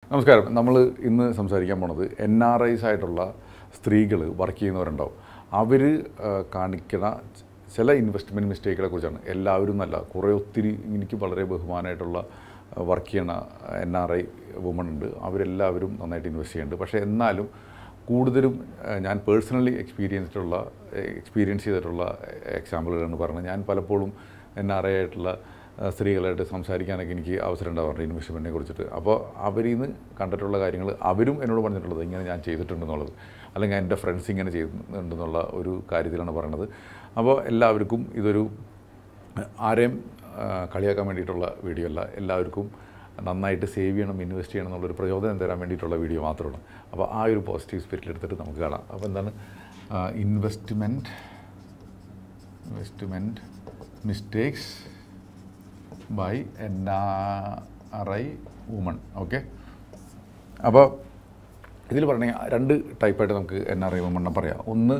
നമസ്കാരം നമ്മൾ ഇന്ന് സംസാരിക്കാൻ പോണത് എൻ ആർ ഐസ് ആയിട്ടുള്ള സ്ത്രീകൾ വർക്ക് ചെയ്യുന്നവരുണ്ടാവും അവർ കാണിക്കുന്ന ചില ഇൻവെസ്റ്റ്മെൻറ്റ് മിസ്റ്റേക്കുകളെ കുറിച്ചാണ് എല്ലാവരും നല്ല കുറേ ഒത്തിരി എനിക്ക് വളരെ ബഹുമാനമായിട്ടുള്ള വർക്ക് ചെയ്യണ എൻ ആർ ഐ വുമൺ ഉണ്ട് അവരെല്ലാവരും നന്നായിട്ട് ഇൻവെസ്റ്റ് ചെയ്യുന്നുണ്ട് പക്ഷേ എന്നാലും കൂടുതലും ഏഹ്, ഞാൻ പേഴ്സണലി എക്സ്പീരിയൻസിലുള്ള എക്സ്പീരിയൻസ് ചെയ്തിട്ടുള്ള എക്സാമ്പിളുകളാണ് പറഞ്ഞത് ഞാൻ പലപ്പോഴും എൻ ആർ ഐ ആയിട്ടുള്ള ഏഹ്, സ്ത്രീകളായിട്ട് സംസാരിക്കാനൊക്കെ എനിക്ക് അവസരം ഉണ്ടാവാറുണ്ട് ഇൻവെസ്റ്റ്മെൻറ്റിനെ കുറിച്ചിട്ട് അപ്പോൾ അവരിൽ നിന്ന് കണ്ടിട്ടുള്ള കാര്യങ്ങൾ അവരും എന്നോട് പറഞ്ഞിട്ടുള്ളത് ഇങ്ങനെ ഞാൻ ചെയ്തിട്ടുണ്ടെന്നുള്ളത് അല്ലെങ്കിൽ എൻ്റെ ഫ്രണ്ട്സ് ഇങ്ങനെ ചെയ്യുന്നുണ്ടെന്നുള്ള ഒരു കാര്യത്തിലാണ് പറയുന്നത് അപ്പോൾ എല്ലാവർക്കും ഇതൊരു ആരെയും ആ, കളിയാക്കാൻ വേണ്ടിയിട്ടുള്ള വീഡിയോ അല്ല എല്ലാവർക്കും നന്നായിട്ട് സേവ് ചെയ്യണം ഇൻവെസ്റ്റ് ചെയ്യണം എന്നുള്ളൊരു പ്രചോദനം തരാൻ വേണ്ടിയിട്ടുള്ള വീഡിയോ മാത്രമാണ് അപ്പോൾ ആ ഒരു പോസിറ്റീവ് സ്പിരിറ്റിൽ എടുത്തിട്ട് നമുക്ക് കാണാം അപ്പോൾ എന്താണ് investment investment mistakes by N R I woman okay അപ്പോൾ ഇതിൽ പറഞ്ഞ രണ്ട് ടൈപ്പായിട്ട് നമുക്ക് എൻ ആർ ഐ വുമണ്ണെ പറയാം ഒന്ന്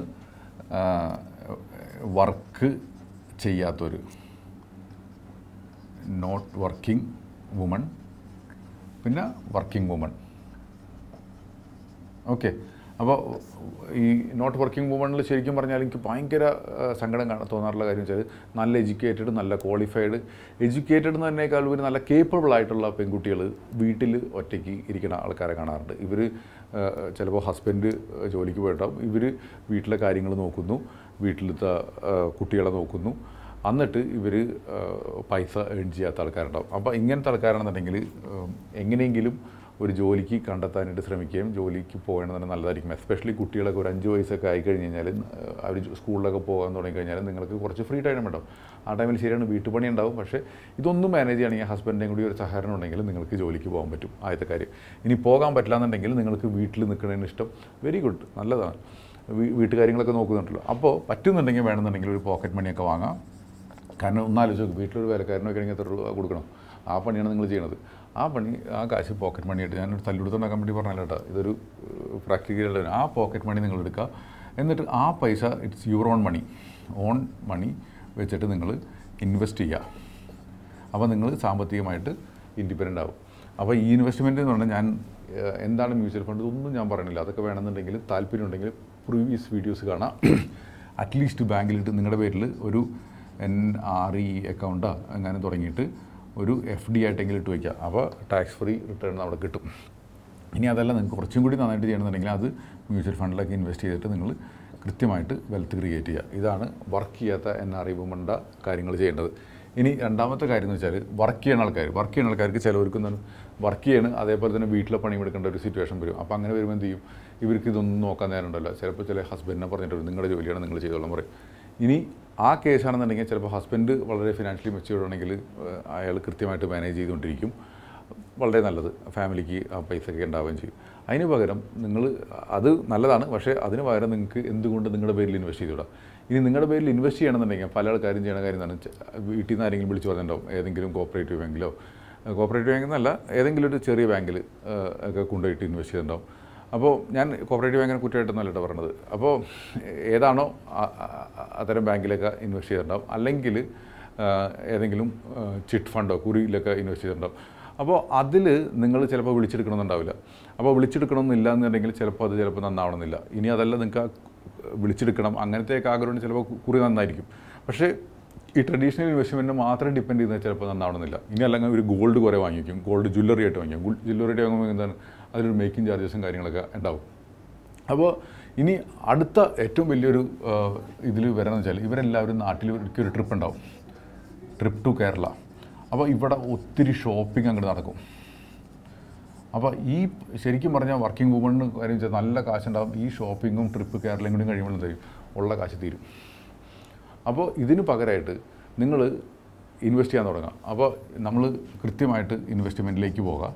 വർക്ക് ചെയ്യാത്തൊരു നോട്ട് വർക്കിംഗ് വുമൺ പിന്നെ വർക്കിംഗ് വുമൺ ഓക്കെ അപ്പോൾ ഈ നോട്ട് വർക്കിംഗ് വുമണിൽ ശരിക്കും പറഞ്ഞാൽ എനിക്ക് ഭയങ്കര ആ, സങ്കടം കാണാൻ തോന്നാറുള്ള കാര്യം വെച്ചാൽ നല്ല എഡ്യൂക്കേറ്റഡ് നല്ല ക്വാളിഫൈഡ് എഡ്യൂക്കേറ്റഡ് എന്ന് പറഞ്ഞേക്കാൾ ഒരു നല്ല കേപ്പബിൾ ആയിട്ടുള്ള പെൺകുട്ടികൾ വീട്ടിൽ ഒറ്റയ്ക്ക് ഇരിക്കുന്ന ആൾക്കാരെ കാണാറുണ്ട് ഇവർ ചിലപ്പോൾ ഹസ്ബൻഡ് ജോലിക്ക് പോയിട്ടുണ്ടാവും ഇവർ വീട്ടിലെ കാര്യങ്ങൾ നോക്കുന്നു വീട്ടിലത്തെ ആ, കുട്ടികളെ നോക്കുന്നു എന്നിട്ട് ഇവർ പൈസ ഏൺ ചെയ്യാത്ത ആൾക്കാരുണ്ടാവും അപ്പോൾ ഇങ്ങനത്തെ ആൾക്കാരാണെന്നുണ്ടെങ്കിൽ ഉം, എങ്ങനെയെങ്കിലും ഒരു ജോലിക്ക് കണ്ടെത്താനായിട്ട് ശ്രമിക്കുകയും ജോലിക്ക് പോകണമെന്ന് തന്നെ നല്ലതായിരിക്കും എസ്പെഷ്യലി കുട്ടികളൊക്കെ ഒരു അഞ്ച് വയസ്സൊക്കെ ആയി കഴിഞ്ഞ് കഴിഞ്ഞാൽ അവർ സ്കൂളിലൊക്കെ പോകാൻ തുടങ്ങി കഴിഞ്ഞാൽ നിങ്ങൾക്ക് കുറച്ച് ഫ്രീ ടൈം ഉണ്ടാവും ആ ടൈമിൽ ശരിയാണ് വീട്ടുപണി ഉണ്ടാവും പക്ഷേ ഇതൊന്നും മാനേജ് ചെയ്യണമെങ്കിൽ ഹസ്ബൻഡിൻ്റെയും കൂടി ഒരു സഹകരണം ഉണ്ടെങ്കിൽ നിങ്ങൾക്ക് ജോലിക്ക് പോകാൻ പറ്റും ആദ്യത്തെ കാര്യം ഇനി പോകാൻ പറ്റില്ല എന്നുണ്ടെങ്കിൽ നിങ്ങൾക്ക് വീട്ടിൽ നിൽക്കുന്നതിന് ഇഷ്ടം വെരി ഗുഡ് നല്ലതാണ് വീ- വീട്ടുകാര്യങ്ങളൊക്കെ നോക്കുന്നുണ്ടല്ലോ അപ്പോൾ പറ്റുന്നുണ്ടെങ്കിൽ വേണമെന്നുണ്ടെങ്കിൽ ഒരു പോക്കറ്റ് മണിയൊക്കെ വാങ്ങാം കാരണം ഒന്നാലോചിച്ച് നോക്ക് വീട്ടിലൊരു വേലക്കാരനൊക്കെ ആണെങ്കിൽ എത്ര രൂപ കൊടുക്കണം ആ പണിയാണ് നിങ്ങൾ ചെയ്യണത് ആ പണി ആ കാശ് പോക്കറ്റ് മണി ആയിട്ട് ഞാനൊരു തല്ലുകൊടുത്തുണ്ടാക്കാൻ വേണ്ടി പറഞ്ഞല്ലോ കേട്ടോ ഇതൊരു പ്രാക്ടിക്കൽ ആ പോക്കറ്റ് മണി നിങ്ങൾ എടുക്കുക എന്നിട്ട് ആ പൈസ it's your own money own money വെച്ചിട്ട് നിങ്ങൾ ഇൻവെസ്റ്റ് ചെയ്യുക അപ്പോൾ നിങ്ങൾ സാമ്പത്തികമായിട്ട് ഇൻഡിപെൻഡൻ്റ് ആവും അപ്പോൾ ഈ ഇൻവെസ്റ്റ്മെൻറ്റ് എന്ന് പറഞ്ഞാൽ ഞാൻ ഏഹ്, എന്താണ് മ്യൂച്വൽ ഫണ്ട് ഇതൊന്നും ഞാൻ പറയണില്ല അതൊക്കെ വേണമെന്നുണ്ടെങ്കിൽ താല്പര്യം ഉണ്ടെങ്കിൽ പ്രീവിയസ് വീഡിയോസ് കാണാം അറ്റ്ലീസ്റ്റ് ബാങ്കിലിട്ട് നിങ്ങളുടെ പേരിൽ ഒരു എൻ ആർ ഇ അക്കൗണ്ടാ അങ്ങനെ തുടങ്ങിയിട്ട് ഒരു എഫ് ഡി ആയിട്ടെങ്കിലും ഇട്ട് വയ്ക്കുക അപ്പോൾ ടാക്സ് ഫ്രീ റിട്ടേൺ അവിടെ കിട്ടും ഇനി അതല്ല നിങ്ങൾക്ക് കുറച്ചും കൂടി നന്നായിട്ട് ചെയ്യണമെന്നുണ്ടെങ്കിൽ അത് മ്യൂച്വൽ ഫണ്ടിലൊക്കെ ഇൻവെസ്റ്റ് ചെയ്തിട്ട് നിങ്ങൾ കൃത്യമായിട്ട് വെൽത്ത് ക്രിയേറ്റ് ചെയ്യുക ഇതാണ് വർക്ക് ചെയ്യാത്ത എൻ ആർ ഐ വുമണ്ട കാര്യങ്ങൾ ചെയ്യേണ്ടത് ഇനി രണ്ടാമത്തെ കാര്യം എന്ന് വെച്ചാൽ വർക്ക് ചെയ്യുന്ന ആൾക്കാർ വർക്ക് ചെയ്യുന്ന ആൾക്കാർക്ക് ചിലവർക്ക് എന്താണ് വർക്ക് ചെയ്യണം അതേപോലെ തന്നെ വീട്ടിലെ പണി എടുക്കേണ്ട ഒരു സിറ്റുവേഷൻ വരും അപ്പോൾ അങ്ങനെ വരുമ്പോൾ എന്ത് ചെയ്യും ഇവർക്ക് ഇതൊന്നും നോക്കാൻ നേരം ഉണ്ടല്ലോ ചിലപ്പോൾ ചില ഹസ്ബൻഡിനെ പറഞ്ഞിട്ട് വരും, നിങ്ങളുടെ ജോലിയാണ് നിങ്ങൾ ചെയ്തോളാം പറയും ഇനി ആ കേസാണെന്നുണ്ടെങ്കിൽ ചിലപ്പോൾ ഹസ്ബൻഡ് വളരെ ഫിനാൻഷ്യലി മെച്യൂർഡ് ആണെങ്കിൽ അയാൾ കൃത്യമായിട്ട് മാനേജ് ചെയ്തുകൊണ്ടിരിക്കും വളരെ നല്ലത് ഫാമിലിക്ക് ആ പൈസ ഒക്കെ ഉണ്ടാവുകയും ചെയ്യും അതിന് പകരം നിങ്ങൾ അത് നല്ലതാണ് പക്ഷേ അതിന് പകരം നിങ്ങൾക്ക് എന്തുകൊണ്ട് നിങ്ങളുടെ പേരിൽ ഇൻവെസ്റ്റ് ചെയ്തുകൂടാ ഇനി നിങ്ങളുടെ പേരിൽ ഇൻവെസ്റ്റ് ചെയ്യണമെന്നുണ്ടെങ്കിൽ പല ആൾക്കാരും ചെയ്യണ കാര്യം എന്താണ് ചെ- വീട്ടിൽ നിന്ന് ആരെങ്കിലും വിളിച്ച് പറഞ്ഞിട്ടുണ്ടാവും ഏതെങ്കിലും കോപ്പറേറ്റീവ് ബാങ്കിലോ കോപ്പറേറ്റീവ് ബാങ്കിൽ നിന്നല്ല ഏതെങ്കിലും ഒരു ചെറിയ ബാങ്കിൽ ഒക്കെ കൊണ്ടുപോയിട്ട് ഇൻവെസ്റ്റ് ചെയ്തിട്ടുണ്ടാവും അപ്പോൾ ഞാൻ കോപ്പറേറ്റീവ് ബാങ്കിനെ കുറ്റമായിട്ടൊന്നല്ല കേട്ടോ പറഞ്ഞത് അപ്പോൾ ഏതാണോ ആ- ആ- ആ- അത്തരം ബാങ്കിലൊക്കെ ഇൻവെസ്റ്റ് ചെയ്തിട്ടുണ്ടാവും അല്ലെങ്കിൽ ഏതെങ്കിലും ചിറ്റ് ഫണ്ടോ കുറിയിലൊക്കെ ഇൻവെസ്റ്റ് ചെയ്തിട്ടുണ്ടാവും അപ്പോൾ അതിൽ നിങ്ങൾ ചിലപ്പോൾ വിളിച്ചെടുക്കണമെന്നുണ്ടാവില്ല അപ്പോൾ വിളിച്ചെടുക്കണമെന്നില്ല എന്നുണ്ടെങ്കിൽ ചിലപ്പോൾ അത് ചിലപ്പോൾ നന്നാവണമെന്നില്ല ഇനി അതല്ല നിങ്ങൾക്ക് ആ വിളിച്ചെടുക്കണം അങ്ങനത്തെയൊക്കെ ആഗ്രഹം ചിലപ്പോൾ കുറി നന്നായിരിക്കും പക്ഷേ ഈ ട്രഡീഷണൽ ഇൻവെസ്റ്റ്മെൻറ്റ് മാത്രം ഡിപ്പെൻഡ് ചെയ്യുന്നത് ചിലപ്പോൾ നന്നാവണമെന്നില്ല ഇനി അല്ലെങ്കിൽ ഒരു ഗോൾഡ് കുറേ വാങ്ങിക്കും ഗോൾഡ് ജ്വല്ലറി ആയിട്ട് വാങ്ങിക്കും ജ്വല്ലറി ആയിട്ട് വാങ്ങുമ്പോൾ എന്താണ് അതിലൊരു മേക്കിംഗ് ചാർജസും കാര്യങ്ങളൊക്കെ ഉണ്ടാവും അപ്പോൾ ഇനി അടുത്ത ഏറ്റവും വലിയൊരു ഇതിൽ വരണമെന്ന് വെച്ചാൽ ഇവരെല്ലാവരും നാട്ടിൽ ഒരിക്കൽ ഒരു ട്രിപ്പ് ഉണ്ടാവും ട്രിപ്പ് ടു കേരള അപ്പോൾ ഇവിടെ ഒത്തിരി ഷോപ്പിംഗ് അങ്ങോട്ട് നടക്കും അപ്പോൾ ഈ ശരിക്കും പറഞ്ഞാൽ വർക്കിംഗ് വുമണിന് കാര്യം വെച്ചാൽ നല്ല കാശുണ്ടാവും ഈ ഷോപ്പിങ്ങും ട്രിപ്പ് കേരളയും കൂടി കഴിയുമ്പോൾ എന്ത് ചെയ്യും ഉള്ള കാശ് തീരും അപ്പോൾ ഇതിന് പകരമായിട്ട് നിങ്ങൾ ഇൻവെസ്റ്റ് ചെയ്യാൻ തുടങ്ങാം അപ്പോൾ നമ്മൾ കൃത്യമായിട്ട് ഇൻവെസ്റ്റ്മെൻറ്റിലേക്ക് പോകാം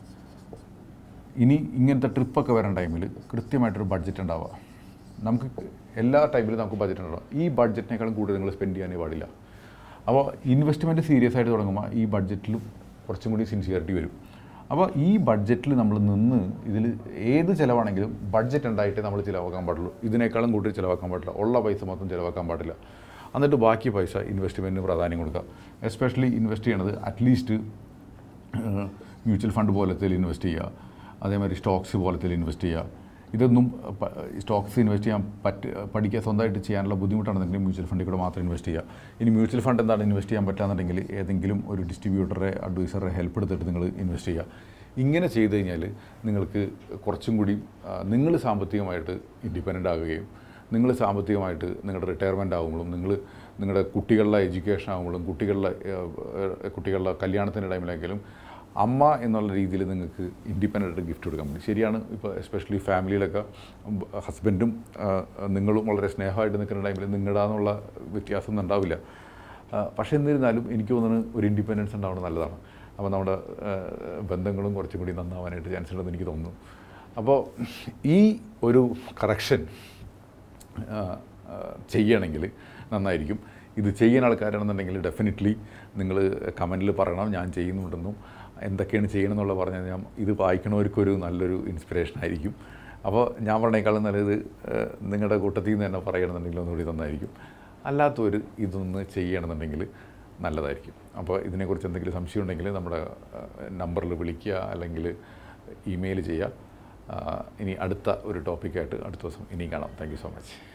ഇനി ഇങ്ങനത്തെ ട്രിപ്പൊക്കെ വരാൻ ടൈമിൽ കൃത്യമായിട്ടൊരു ബഡ്ജറ്റ് ഉണ്ടാവുക നമുക്ക് എല്ലാ ടൈമിലും നമുക്ക് ബഡ്ജറ്റ് ഉണ്ടാവും ഈ ബഡ്ജറ്റിനേക്കാളും കൂടുതൽ നിങ്ങൾ സ്പെൻഡ് ചെയ്യാനേ പാടില്ല അപ്പോൾ ഇൻവെസ്റ്റ്മെൻറ്റ് സീരിയസ് ആയിട്ട് തുടങ്ങുമ്പോൾ ഈ ബഡ്ജറ്റിലും കുറച്ചും കൂടി സിൻസിയറിറ്റി വരും അപ്പോൾ ഈ ബഡ്ജറ്റിൽ നമ്മൾ നിന്ന് ഇതിൽ ഏത് ചിലവാണെങ്കിലും ബഡ്ജറ്റ് ഉണ്ടായിട്ടേ നമ്മൾ ചിലവാക്കാൻ പാടുള്ളൂ ഇതിനേക്കാളും കൂടുതൽ ചിലവാക്കാൻ പാടില്ല ഉള്ള പൈസ മൊത്തം ചിലവാക്കാൻ പാടില്ല എന്നിട്ട് ബാക്കി പൈസ ഇൻവെസ്റ്റ്മെൻറ്റിന് പ്രാധാന്യം കൊടുക്കുക എസ്പെഷ്യലി ഇൻവെസ്റ്റ് ചെയ്യണത് അറ്റ്ലീസ്റ്റ് മ്യൂച്വൽ ഫണ്ട് പോലത്തെ ഇൻവെസ്റ്റ് ചെയ്യുക അതേമാതിരി സ്റ്റോക്സ് പോലത്തിൽ ഇൻവെസ്റ്റ് ചെയ്യുക ഇതൊന്നും പ- സ്റ്റോക്സ് ഇൻവെസ്റ്റ് ചെയ്യാൻ പറ്റ പഠിക്കുക സ്വന്തമായിട്ട് ചെയ്യാനുള്ള ബുദ്ധിമുട്ടാണെന്നുണ്ടെങ്കിൽ മ്യൂച്വൽ ഫണ്ടിൽ കൂടെ മാത്രം ഇൻവെസ്റ്റ് ചെയ്യുക ഇനി മ്യൂച്വൽ ഫണ്ട് എന്താണ് ഇൻവെസ്റ്റ് ചെയ്യാൻ പറ്റാന്നുണ്ടെങ്കിൽ ഏതെങ്കിലും ഒരു ഡിസ്ട്രിബ്യൂട്ടറെ അഡ്വൈസറെ ഹെൽപ്പ് എടുത്തിട്ട് നിങ്ങൾ ഇൻവെസ്റ്റ് ചെയ്യുക ഇങ്ങനെ ചെയ്ത് കഴിഞ്ഞാൽ നിങ്ങൾക്ക് കുറച്ചും കൂടി നിങ്ങൾ സാമ്പത്തികമായിട്ട് ഇൻഡിപെൻഡൻ്റ് ആകുകയും നിങ്ങൾ സാമ്പത്തികമായിട്ട് നിങ്ങളുടെ റിട്ടയർമെൻ്റ് ആകുമ്പോഴും നിങ്ങൾ നിങ്ങളുടെ കുട്ടികളുടെ എഡ്യൂക്കേഷൻ ആകുമ്പോഴും കുട്ടികളുടെ ഏഹ്, ഏഹ്, കുട്ടികളുടെ കല്യാണത്തിൻ്റെ ടൈമിലെങ്കിലും അമ്മ എന്നുള്ള രീതിയിൽ നിങ്ങൾക്ക് ഇൻഡിപെൻഡൻ്റ് ആയിട്ട് ഗിഫ്റ്റ് കൊടുക്കാൻ പറ്റും ശരിയാണ് ഇപ്പോൾ എസ്പെഷ്യലി ഫാമിലിയിലൊക്കെ ഹസ്ബൻഡും നിങ്ങളും വളരെ സ്നേഹമായിട്ട് നിൽക്കുന്ന ടൈമിൽ നിങ്ങളുടെന്നുള്ള വ്യത്യാസം ഒന്നും ഉണ്ടാവില്ല ആ, പക്ഷേ എന്നിരുന്നാലും എനിക്ക് തോന്നുന്നത് ഒരു ഇൻഡിപെൻഡൻസ് ഉണ്ടാവുന്നത് നല്ലതാണ് അപ്പോൾ നമ്മുടെ ആ, ബന്ധങ്ങളും കുറച്ചും കൂടി നന്നാവാനായിട്ട് ചാൻസ് ഉണ്ടെന്ന് എനിക്ക് തോന്നുന്നു അപ്പോൾ ഈ ഒരു കറക്ഷൻ ചെയ്യണമെങ്കിൽ നന്നായിരിക്കും ഇത് ചെയ്യുന്ന ആൾക്കാരാണെന്നുണ്ടെങ്കിൽ ഡെഫിനറ്റ്ലി നിങ്ങൾ കമൻറ്റിൽ പറയണം ഞാൻ ചെയ്യുന്നുണ്ടെന്നും എന്തൊക്കെയാണ് ചെയ്യണം എന്നുള്ളത് പറഞ്ഞാൽ ഞാൻ ഇത് വായിക്കണവർക്കൊരു നല്ലൊരു ഇൻസ്പിറേഷൻ ആയിരിക്കും അപ്പോൾ ഞാൻ പറഞ്ഞേക്കാളും നല്ലത് ഏഹ്, നിങ്ങളുടെ കൂട്ടത്തിൽ നിന്ന് തന്നെ പറയണമെന്നുണ്ടെങ്കിൽ ഒന്നുകൂടി നന്നായിരിക്കും അല്ലാത്തവർ ഇതൊന്ന് ചെയ്യണമെന്നുണ്ടെങ്കിൽ നല്ലതായിരിക്കും അപ്പോൾ ഇതിനെക്കുറിച്ച് എന്തെങ്കിലും സംശയം ഉണ്ടെങ്കിൽ നമ്മുടെ നമ്പറിൽ വിളിക്കുക അല്ലെങ്കിൽ ഇമെയിൽ ചെയ്യുക ആ, ഇനി അടുത്ത ഒരു ടോപ്പിക്കായിട്ട് അടുത്ത ദിവസം ഇനിയും കാണാം താങ്ക് യു സോ മച്ച്